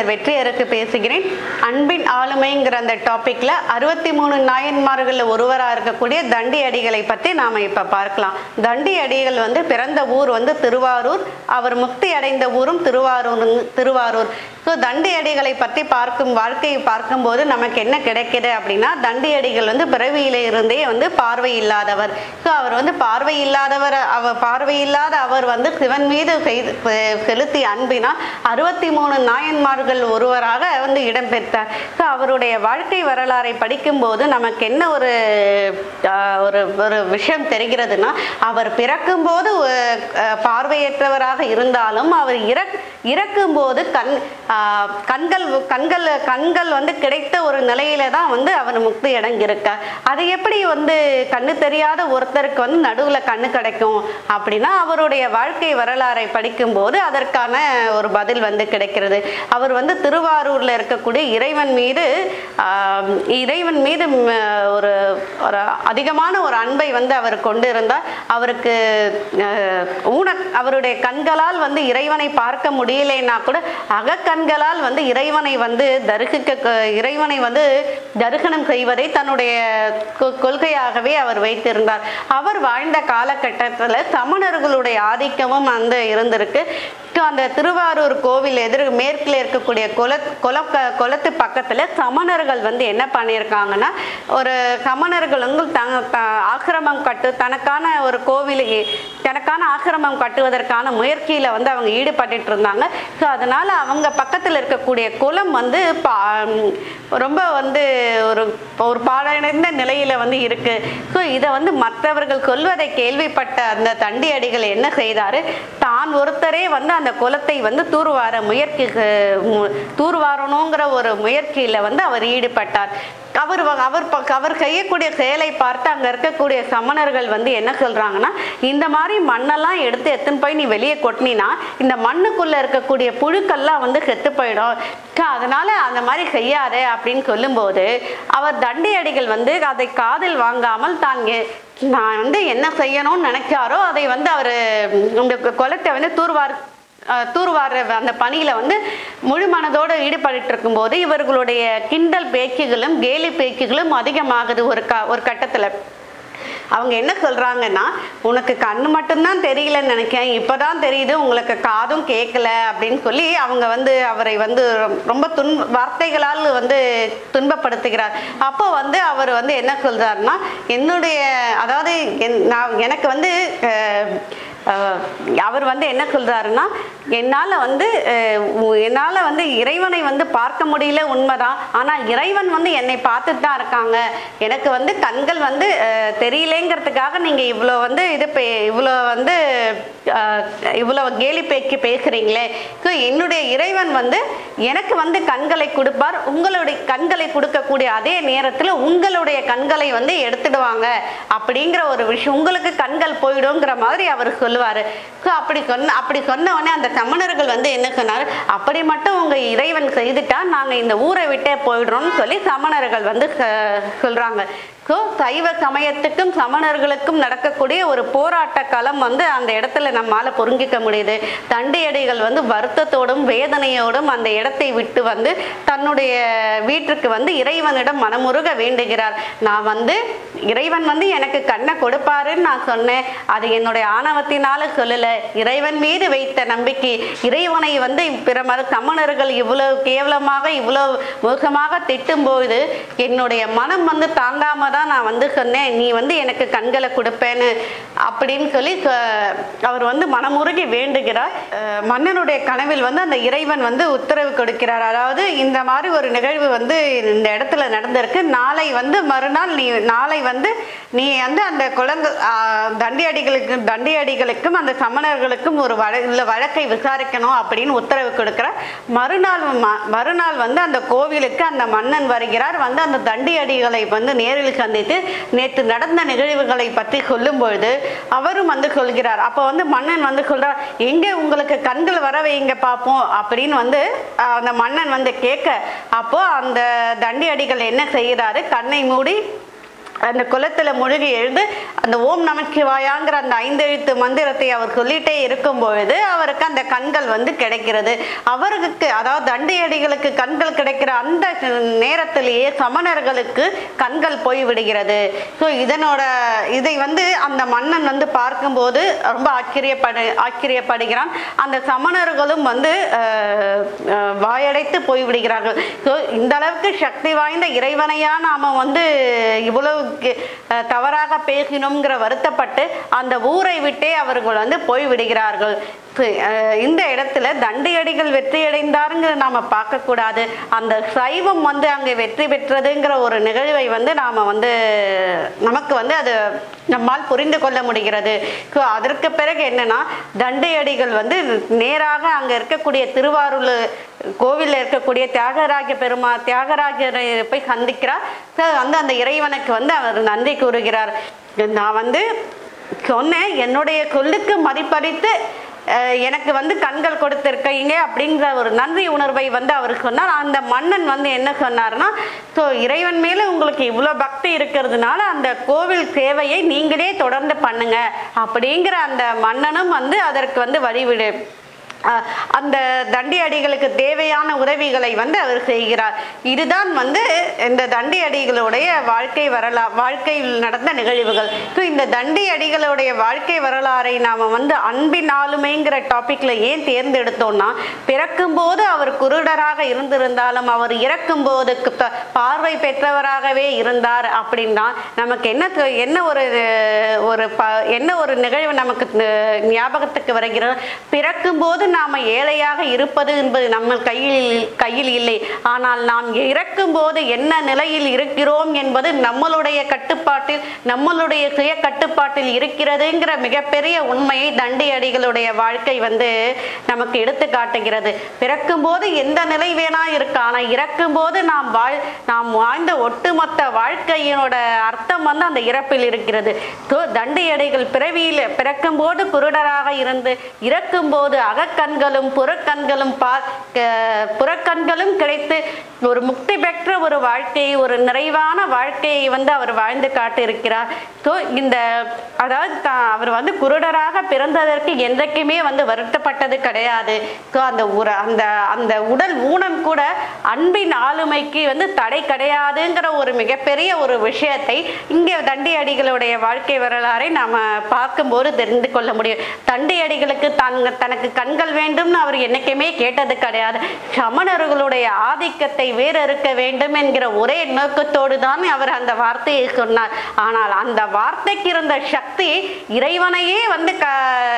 ஜோதிடர் வெற்றியருக்கு பேசுகிறேன் அன்பின் ஆளுமைங்கிற அந்த டாபிக்ல அறுபத்தி மூணு நாயன்மார்கள் ஒருவராக இருக்கக்கூடிய தண்டி அடிகளை பற்றி நாம இப்ப பார்க்கலாம் தண்டி அடிகள் வந்து பிறந்த ஊர் வந்து திருவாரூர் அவர் முக்தி அடைந்த ஊரும் திருவாரூர் திருவாரூர் ஸோ தண்டி அடிகளை பற்றி பார்க்கும் வாழ்க்கையை பார்க்கும்போது நமக்கு என்ன கிடைக்குது அப்படின்னா தண்டி அடிகள் வந்து பிறவியில இருந்தே வந்து பார்வை இல்லாதவர் ஸோ அவர் வந்து பார்வை இல்லாதவர் அவர் பார்வை இல்லாத அவர் வந்து சிவன் மீது செய்து செ- செலுத்திய அன்பினால் அறுபத்தி மூணு நாயன்மார்கள் ஒருவராக வந்து இடம்பெற்றார் ஸோ அவருடைய வாழ்க்கை வரலாறை படிக்கும்போது நமக்கு என்ன ஒரு ஆஹ், ஒரு ஒரு விஷயம் தெரிகிறதுனா அவர் பிறக்கும்போது அஹ், பார்வையற்றவராக இருந்தாலும் அவர் இறக் இறக்கும்போது கண் ஆஹ், கண்கள் கண்கள் கண்கள் வந்து கிடைத்த ஒரு நிலையில தான் வந்து அவர் முக்தி அடைஞ்சிருக்கார் அது எப்படி வந்து கண்ணு தெரியாத ஒருத்தருக்கு வந்து நடுவுல கண்ணு கிடைக்கும் அப்படின்னா அவருடைய வாழ்க்கை வரலாறை படிக்கும்போது அதற்கான ஒரு பதில் வந்து கிடைக்கிறது அவர் வந்து திருவாரூர்ல இருக்கக்கூடிய இறைவன் மீது ஆஹ், இறைவன் மீது ம், ஒரு ஒரு அதிகமான ஒரு அன்பை வந்து அவர் கொண்டிருந்தார் அவருக்கு ஆஹ், ஊன அவருடைய கண்களால் வந்து இறைவனை பார்க்க முடியலைன்னா கூட அகக்கண்களால் வந்து இறைவனை வந்து தரிசிக்க இறைவனை வந்து தரிசனம் செய்வதை தன்னுடைய கொ- கொள்கையாகவே அவர் வைத்திருந்தார் அவர் வாழ்ந்த காலகட்டத்தில் சமணர்களுடைய ஆதிக்கமும் வந்து இருந்திருக்கு So, அந்த திருவாரூர் கோவில் எதிர் மேற்கில் இருக்கக்கூடிய குல குல குளத்து பக்கத்தில் சமணர்கள் வந்து என்ன பண்ணியிருக்காங்கன்னா ஒரு சமணர்கள் வந்து தங்க த- ஆசிரமம் கட்டு தனக்கான ஒரு கோவில் தனக்கான ஆசிரமம் கட்டுவதற்கான முயற்சியில் வந்து அவங்க ஈடுபட்டுட்டு இருந்தாங்க ஸோ அதனால அவங்க பக்கத்தில் இருக்கக்கூடிய குளம் வந்து பா ம், ரொம்ப வந்து ஒரு ஒரு பாழடைந்த நிலையில வந்து இருக்கு ஸோ இதை வந்து மற்றவர்கள் சொல்வதை கேள்விப்பட்ட அந்த தண்டி அடிகள் என்ன செய்தாரு தான் ஒருத்தரே வந்து அந்த குளத்தை வந்து தூர்வார முயற்சி மு- தூர்வாரணுங்கிற ஒரு முயற்சியில வந்து அவர் ஈடுபட்டார் அவர் வ- அவர் ப- அவர் செய்யக்கூடிய செயலை பார்த்து அங்க இருக்கக்கூடிய சமணர்கள் வந்து என்ன சொல்றாங்கன்னா இந்த மாதிரி மண்ணெல்லாம் எடுத்து எத்தனை போய் நீ வெளியே கொட்டினா இந்த மண்ணுக்குள்ள இருக்கக்கூடிய புழுக்கள்லாம் வந்து செத்து போயிடும் க- அதனால அந்த மாதிரி செய்யாத அப்படின்னு சொல்லும்போது அவர் தண்டி அடிகள் வந்து அதை காதில் வாங்காமல் தான் எ- நான் வந்து என்ன செய்யணும்னு நினைச்சாரோ அதை வந்து அவர் இந்த குளத்தை வந்து தூர்வார் அஹ், தூர்வார அந்த பணியில வந்து முழு மனதோடு ஈடுபட்டு இருக்கும்போது இவர்களுடைய கிண்டல் பேச்சுகளும் கேலி பேச்சுகளும் அதிகமாகுது ஒரு க ஒரு கட்டத்துல அவங்க என்ன சொல்றாங்கன்னா உனக்கு கண்ணு மட்டும்தான் தெரியலன்னு நினைக்கிறேன் இப்பதான் தெரியுது உங்களுக்கு காதும் கேட்கல அப்படின்னு சொல்லி அவங்க வந்து அவரை வந்து ரொம்ப துன் வார்த்தைகளால் வந்து துன்பப்படுத்துகிறார் அப்போ வந்து அவர் வந்து என்ன சொல்றாருன்னா என்னுடைய அதாவது என்- நான் எனக்கு வந்து அஹ், அஹ், அவர் வந்து என்ன சொல்றாருன்னா என்னால் வந்து அஹ், உ- என்னால் வந்து இறைவனை வந்து பார்க்க முடியல உண்மைதான் ஆனால் இறைவன் வந்து என்னை பார்த்துட்டு தான் இருக்காங்க எனக்கு வந்து கண்கள் வந்து அஹ், தெரியலேங்கிறதுக்காக நீங்கள் இவ்வளோ வந்து இது பே இவ்வளோ வந்து அஹ், இவ்வளோ கேலி பேக்கி பேசுகிறீங்களே ஸோ என்னுடைய இறைவன் வந்து எனக்கு வந்து கண்களை கொடுப்பார் உங்களுடைய கண்களை கொடுக்கக்கூடிய அதே நேரத்தில் உங்களுடைய கண்களை வந்து எடுத்துடுவாங்க அப்படிங்கிற ஒரு விஷயம் உங்களுக்கு கண்கள் போயிடுங்கிற மாதிரி அவர் சொல்லுவார் ஸோ அப்படி சொன்ன அப்படி சொன்ன உடனே அந்த சமணர்கள் வந்து என்ன சொன்னார் அப்படி மட்டும் உங்க இறைவன் செய்துட்டா நாங்க இந்த ஊரை விட்டே போயிடுறோம்னு சொல்லி சமணர்கள் வந்து ச- சொல்றாங்க ஸோ சைவ சமயத்துக்கும் சமணர்களுக்கும் நடக்கக்கூடிய ஒரு போராட்ட களம் வந்து அந்த இடத்துல நம்மால புரிஞ்சிக்க முடியுது தண்டியடிகள் வந்து வருத்தத்தோடும் வேதனையோடும் அந்த இடத்தை விட்டு வந்து தன்னுடைய வீட்டுக்கு வந்து இறைவனிடம் மனமுருக வேண்டுகிறார் நான் வந்து இறைவன் வந்து எனக்கு கண்ணை கொடுப்பாருன்னு நான் சொன்னேன் அது என்னுடைய ஆணவத்தினால சொல்லல இறைவன் மீது வைத்த நம்பிக்கை இறைவனை வந்து பிற மத சமணர்கள் இவ்வளவு கேவலமாக இவ்வளவு மோசமாக திட்டும்போது என்னுடைய மனம் வந்து தாங்காம தான் நான் வந்து சொன்னேன் நீ வந்து எனக்கு கண்களை கொடுப்பேன்னு அப்படின்னு சொல்லி சொ- அவர் வந்து மனமுருகி வேண்டுகிறார் அஹ் மன்னனுடைய கனவில் வந்து அந்த இறைவன் வந்து உத்தரவு கொடுக்கிறார் அதாவது இந்த மாதிரி ஒரு நிகழ்வு வந்து இந்த இடத்துல நடந்திருக்கு நாளை வந்து மறுநாள் நீ நாளை வந்து நீ வந்து அந்த குழந்தை தண்டியடிகளுக்கு தண்டியடிகளுக்கும் அந்த சமணர்களுக்கும் ஒரு வழ உள்ள வழக்கை விசாரிக்கணும் அப்படின்னு உத்தரவு கொடுக்கிறார் மறுநாள் ம- மறுநாள் வந்து அந்த கோவிலுக்கு அந்த மன்னன் வருகிறார் வந்து அந்த தண்டியடிகளை வந்து நேரில் சந்தித்து நேற்று நடந்த நிகழ்வுகளை பற்றி சொல்லும் பொழுது அவரும் வந்து சொல்கிறார் அப்போ வந்து மன்னன் வந்து சொல்றார் எங்க உங்களுக்கு கண்கள் வர வைங்க பார்ப்போம் அப்படின்னு வந்து ஆஹ், அந்த மன்னன் வந்து கேட்க அப்போ அந்த தண்டியடிகள் என்ன செய்கிறாரு கண்ணை மூடி அந்த குளத்துல முழுகி எழுந்து அந்த ஓம் நமச்சிவாயாங்கிற அந்த ஐந்தெழுத்து மந்திரத்தை அவர் சொல்லிட்டே இருக்கும் பொழுது அவருக்கு அந்த கண்கள் வந்து கிடைக்கிறது அவருக்கு அதாவது தண்டியடிகளுக்கு கண்கள் கிடைக்கிற அந்த நேரத்திலேயே சமணர்களுக்கு கண்கள் போய் விடுகிறது ஸோ இதனோட இதை வந்து அந்த மன்னன் வந்து பார்க்கும்போது ரொம்ப ஆச்சரியப்படு ஆச்சரியப்படுகிறான் அந்த சமணர்களும் வந்து அஹ், அஹ், வாயடைத்து போய்விடுகிறார்கள் ஸோ இந்த அளவுக்கு சக்தி வாய்ந்த இறைவனையா நாம வந்து இவ்வளவு அஹ், தவறாக பேசினோங்கிற வருத்தப்பட்டு அந்த ஊரை விட்டே அவர்கள் வந்து போய் விடுகிறார்கள் சரி, அஹ், இந்த இடத்துல தண்டியடிகள் வெற்றி அடைந்தாருங்கிற நாம பார்க்க கூடாது அந்த சைவம் வந்து அங்கே வெற்றி பெற்றதுங்கிற ஒரு நிகழ்வை வந்து நாம வந்து நமக்கு வந்து அது நம்மால் புரிந்து கொள்ள முடிகிறது ஸோ அதற்கு பிறகு என்னன்னா தண்டையடிகள் வந்து நேராக அங்க இருக்கக்கூடிய திருவாரூர் கோவில்ல இருக்கக்கூடிய தியாகராஜ பெருமா தியாகராஜரை போய் சந்திக்கிறார் So, வந்து அந்த இறைவனுக்கு வந்து அவர் நன்றி கூறுகிறார் நான் வந்து சொன்னேன் என்னுடைய சொல்லுக்கு மதிப்பளித்து அஹ், எனக்கு வந்து கண்கள் கொடுத்திருக்கீங்க அப்படிங்கிற ஒரு நன்றி உணர்வை வந்து அவர் சொன்னார் அந்த மன்னன் வந்து என்ன சொன்னார்னா ஸோ இறைவன் மேல உங்களுக்கு இவ்வளோ பக்தி இருக்கிறதுனால அந்த கோவில் சேவையை நீங்களே தொடர்ந்து பண்ணுங்க அப்படிங்கிற அந்த மன்னனும் வந்து அதற்கு வந்து வழிவிடு அஹ் அந்த தண்டி அடிகளுக்கு தேவையான உதவிகளை வந்து அவர் செய்கிறார் இதுதான் வந்து இந்த தண்டி அடிகளுடைய வாழ்க்கை வரலா வாழ்க்கையில் நடந்த நிகழ்வுகள் ஸோ இந்த தண்டி அடிகளுடைய வாழ்க்கை வரலாறை நாம வந்து அன்பின் ஆளுமைங்கிற டாபிக்ல ஏன் தேர்ந்தெடுத்தோம்னா பிறக்கும்போது அவர் குருடராக இருந்திருந்தாலும் அவர் இறக்கும்போது க- பார்வை பெற்றவராகவே இருந்தார் அப்படின்னா நமக்கு என்ன தெ- என்ன ஒரு ஒரு ப என்ன ஒரு நிகழ்வு நமக்கு அஹ், ஞாபகத்துக்கு வருகிறது பிறக்கும்போது நாம ஏழையாக இருப்பது என்பது நம்ம கையில் கையில் இல்லை ஆனால் நாம் இறக்கும் போது என்ன நிலையில் இருக்கிறோம் என்பது நம்மளுடைய கட்டுப்பாட்டில் நம்மளுடைய சுய கட்டுப்பாட்டில் இருக்கிறதுங்கிற மிகப்பெரிய உண்மையை தண்டி அடிகளுடைய வாழ்க்கை வந்து நமக்கு எடுத்து காட்டுகிறது பிறக்கும்போது எந்த நிலை வேணா இருக்கு ஆனா இறக்கும் போது நாம் வாழ் நாம் வாழ்ந்த ஒட்டுமொத்த வாழ்க்கையினோட அர்த்தம் வந்து அந்த இறப்பில் இருக்கிறது ஸோ தண்டி அடைகள் பிறவியில் பிறக்கும்போது குருடராக இருந்து இறக்கும்போது அகக்கண்களும் புறக்கண்களும் பா க- புறக்கண்களும் கிடைத்து ஒரு முக்தி பெற்ற ஒரு வாழ்க்கையை ஒரு நிறைவான வாழ்க்கையை வந்து அவர் வாழ்ந்து காட்டியிருக்கிறார் ஸோ இந்த அதாவது தான் அவர் வந்து குருடராக பிறந்ததற்கு என்றைக்குமே வந்து வருத்தப்பட்டது கிடையாது ஸோ அந்த உர அந்த அந்த உடல் ஊனம் கூட அன்பின் ஆளுமைக்கு வந்து தடை கிடையாதுங்கிற ஒரு மிகப்பெரிய ஒரு விஷயத்தை இங்கே தண்டி அடிகளுடைய வாழ்க்கை வரலாறை நாம பார்க்கும்போது தெரிந்து கொள்ள முடியும் தண்டி அடிகளுக்கு தன் தனக்கு கண்கள் வேண்டும்னு அவர் என்னைக்குமே கேட்டது கிடையாது சமணர்களுடைய ஆதிக்கத்தை வேறறுக்க வேண்டும் என்கிற ஒரே நோக்கத்தோடு தான் அவர் அந்த வார்த்தையை சொன்னார் ஆனால் அந்த வார்த்தைக்கு இருந்த சக்தி இறைவனையே வந்து க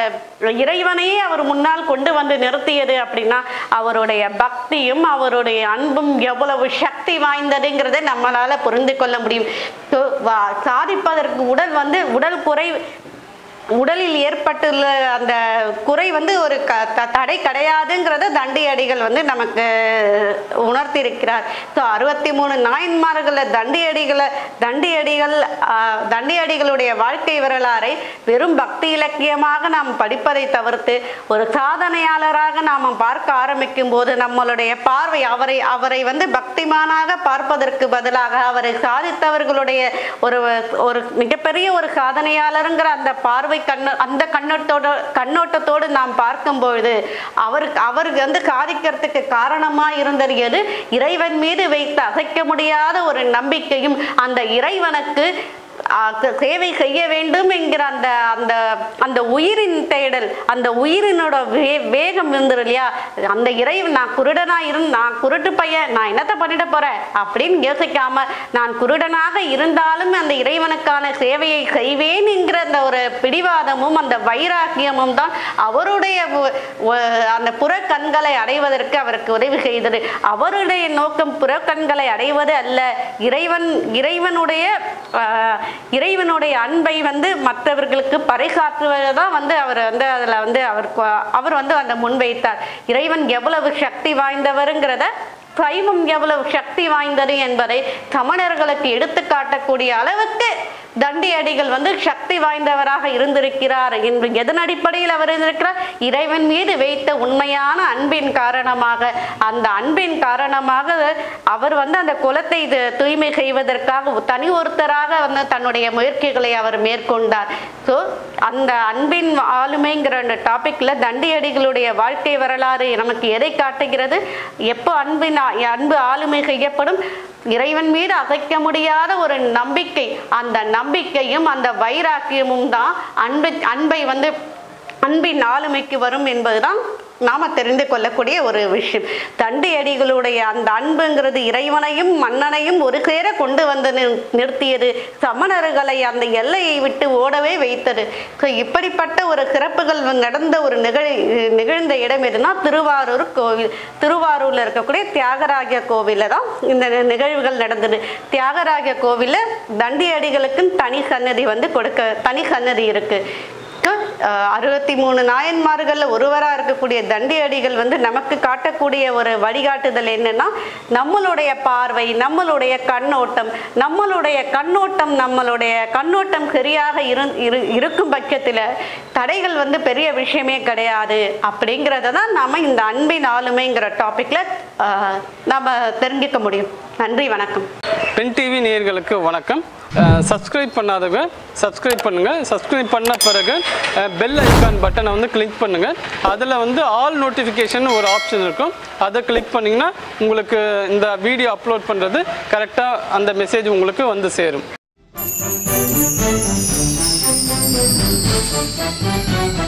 இறைவனையே அவர் முன்னால் கொண்டு வந்து நிறுத்தியது அப்படின்னா அவருடைய பக்தியும் அவருடைய அன்பும் எவ்வளவு சக்தி வாய்ந்ததுங்கிறதை நம்மளால புரிந்து கொள்ள முடியும் So, வா- சாதிப்பதற்கு உடல் வந்து உடல் குறை உடலில் ஏற்பட்டுள்ள அந்த குறை வந்து ஒரு க த- தடை கிடையாதுங்கிறத தண்டி அடிகள் வந்து நமக்கு உணர்த்தி இருக்கிறார் ஸோ அறுபத்தி மூணு நாயன்மார்களில் தண்டி அடிகளை தண்டி அடிகள் ஆஹ், தண்டி அடிகளுடைய வாழ்க்கை வரலாறை வெறும் பக்தி இலக்கியமாக நாம் படிப்பதை தவிர்த்து ஒரு சாதனையாளராக நாம் பார்க்க ஆரம்பிக்கும் போது நம்மளுடைய பார்வை அவரை அவரை வந்து பக்திமானாக பார்ப்பதற்கு பதிலாக அவரை சாதித்தவர்களுடைய ஒரு ஒரு மிகப்பெரிய ஒரு சாதனையாளருங்கிற அந்த பார்வை கண்ண அந்த கண்ணோட்டத்தோட கண்ணோட்டத்தோடு நாம் பார்க்கும்பொழுது அவருக்கு அவருக்கு வந்து சாதிக்கிறதுக்கு காரணமா இருந்தது எது இறைவன் மீது வைத்து அசைக்க முடியாத ஒரு நம்பிக்கையும் அந்த இறைவனுக்கு ஆ, க- சேவை செய்ய வேண்டும் என்கிற அந்த அந்த அந்த உயிரின் தேடல் அந்த உயிரினோட வே வேகம் இருந்தது இல்லையா அந்த இறைவன் நான் குருடனா இருந்து நான் குருட்டு பையன் நான் என்னத்த பண்ணிட போறேன் அப்படின்னு யோசிக்காம நான் குருடனாக இருந்தாலும் அந்த இறைவனுக்கான சேவையை செய்வேன் என்கிற அந்த ஒரு பிடிவாதமும் அந்த வைராக்கியமும் தான் அவருடைய ஒ- ஒ- அந்த புறக்கண்களை அடைவதற்கு அவருக்கு உதவி செய்தது அவருடைய நோக்கம் புறக்கண்களை அடைவது அல்ல இறைவன் இறைவனுடைய ஆஹ், இறைவனுடைய அன்பை வந்து மற்றவர்களுக்கு பறைசாற்றுவது தான் வந்து அவர் வந்து அதில் வந்து அவர் கொ- அவர் வந்து அந்த முன்வைத்தார் இறைவன் எவ்வளவு சக்தி வாய்ந்தவருங்கிறத சைவம் எவ்வளவு சக்தி வாய்ந்தது என்பதை சமணர்களுக்கு எடுத்து காட்டக்கூடிய அளவுக்கு தண்டி அடிகள் வந்து சக்தி வாய்ந்தவராக இருந்திருக்கிறார் என்று எதன் அடிப்படையில் அவர் இருந்திருக்கிறார் இறைவன் மீது வைத்த உண்மையான அன்பின் காரணமாக அந்த அன்பின் காரணமாக அவர் வந்து அந்த குலத்தை இது தூய்மை செய்வதற்காக தனி ஒருத்தராக வந்து தன்னுடைய முயற்சிகளை அவர் மேற்கொண்டார் ஸோ அந்த அன்பின் ஆளுமைங்கிற அந்த டாபிக்ல தண்டியடிகளுடைய வாழ்க்கை வரலாறு நமக்கு எதை காட்டுகிறது எப்போ அன்பின் ஆ- அன்பு ஆளுமை செய்யப்படும் இறைவன் மீது அசைக்க முடியாத ஒரு நம்பிக்கை அந்த நம்பிக்கையும் அந்த வைராக்கியமும் தான் அன்பு அன்பை வந்து அன்பின் ஆளுமைக்கு வரும் என்பதுதான் நாம தெரிந்து கொள்ளக்கூடிய ஒரு விஷயம் தண்டி அடிகளுடைய அந்த அன்புங்கிறது இறைவனையும் மன்னனையும் ஒரு சேர கொண்டு வந்து நிறு- நிறுத்தியது சமணர்களை அந்த எல்லையை விட்டு ஓடவே வைத்தது ஸோ இப்படிப்பட்ட ஒரு சிறப்புகள் நடந்த ஒரு நிகழ் நிகழ்ந்த இடம் எதுனா திருவாரூர் கோவில் திருவாரூர்ல இருக்கக்கூடிய தியாகராஜ கோவில்ல தான் இந்த நிகழ்வுகள் நடந்தது தியாகராஜ கோவில்ல தண்டி அடிகளுக்குன்னு தனி சன்னதி வந்து கொடுக்க தனி சன்னதி இருக்கு அறுபத்தி மூணு நாயன்மார்கள்ல ஒருவரா இருக்கக்கூடிய தண்டி அடிகள் வந்து நமக்கு காட்டக்கூடிய ஒரு வழிகாட்டுதல் என்னன்னா நம்மளுடைய பார்வை நம்மளுடைய கண்ணோட்டம் நம்மளுடைய கண்ணோட்டம் நம்மளுடைய கண்ணோட்டம் சரியாக இரு- இரு- இருக்கும் பட்சத்துல தடைகள் வந்து பெரிய விஷயமே கிடையாது அப்படிங்கிறத தான் நாம இந்த அன்பின் ஆளுமைங்கிற டாபிக்ல நாம தெரிஞ்சுக்க முடியும் நன்றி வணக்கம் பென் டிவி நேயர்களுக்கு வணக்கம் சப்ஸ்கிரைப் பண்ணாதவங்க சப்ஸ்கிரைப் பண்ணுங்க சப்ஸ்கிரைப் பண்ண பிறகு பெல் ஐகான் பட்டனை வந்து கிளிக் பண்ணுங்க அதில் வந்து ஆல் நோட்டிஃபிகேஷன் ஒரு ஆப்ஷன் இருக்கும் அதை கிளிக் பண்ணிங்கன்னா உங்களுக்கு இந்த வீடியோ அப்லோட் பண்ணுறது கரெக்டாக அந்த மெசேஜ் உங்களுக்கு வந்து சேரும்